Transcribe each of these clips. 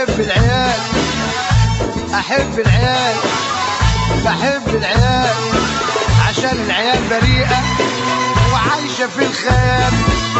احب العيال احب العيال بحب العيال عشان العيال بريئة وعايشة في الخيال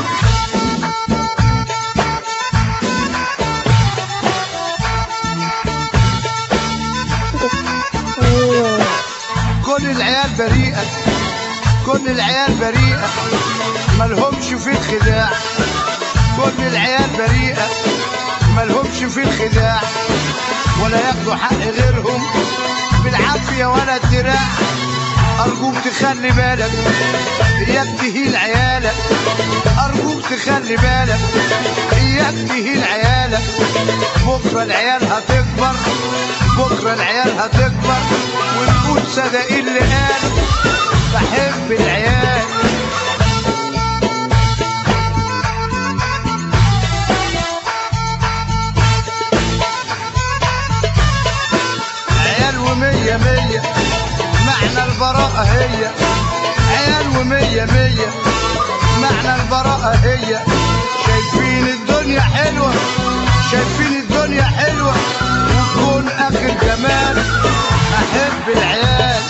كل العيال بريئة كل العيال بريئة ملهمش في الخداع كل العيال بريئة ملهمش في الخداع ولا ياخدوا حق غيرهم بالعافية ولا الدراع أرجوك تخلي بالك إياك تهين عيالك أرجوك تخلي بالك إياك تهين عيالك بكرة العيال هتكبر بكرة العيال هتكبر ونقول صدق اللي قال بحب العيال عيال ومية مية معنى البراءة هي عيال ومية مية معنى البراءة هي شايفين الدنيا حلوة شايفين الدنيا حلوة وتكون آخر جمال أحب العيال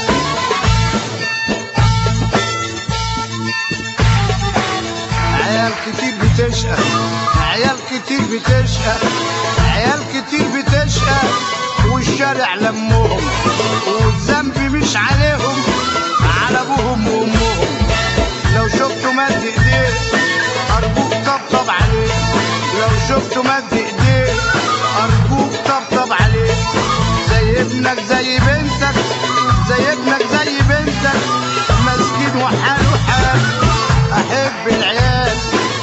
عيال كتير بتشقى عيال كتير بتشقى عيال كتير بتشقى والشارع لمهم والذنب مش عليهم على ابوهم وامهم لو شفتوا مد ايديه ارجوك طبطب عليه لو شفتوا مد ايديه ارجوك طبطب عليه زي ابنك زي بنتك زي ابنك زي بنتك مسكين وحاله حال احب العيال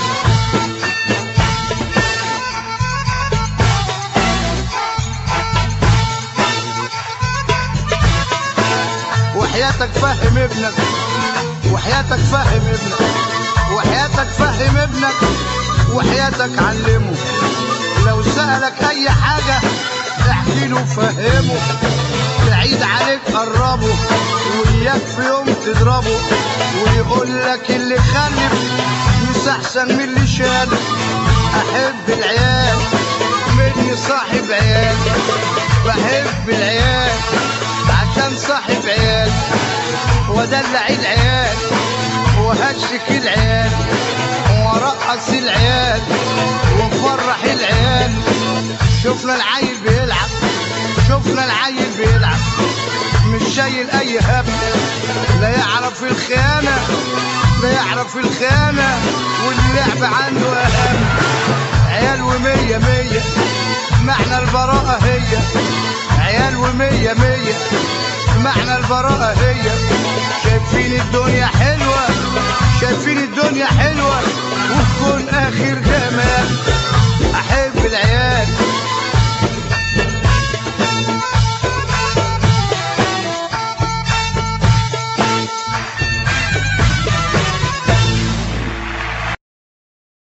وحياتك فهم ابنك وحياتك فهم ابنك وحياتك فهم ابنك وحياتك علمه لو سألك أي حاجة احكي له فهمه بعيد عليك قربه وإياك في يوم تضربه ويقول لك اللي خلف مش أحسن من اللي شالف أحب العيال مني صاحب عيال بحب العيال عشان صاحب عيال ودلع العيال وهشك العيال ورقص العيال وفرح العيال شفنا العيل بيلعب شفنا العيل بيلعب مش شايل اي هم لا يعرف الخيانة لا يعرف الخيانة واللعب عنده اهم عيال ومية مية معنى البراءة هي عيال ومية مية معنى البراءة هي شايفين الدنيا حلوة شايفين الدنيا حلوة وتكون آخر جمال أحب العيال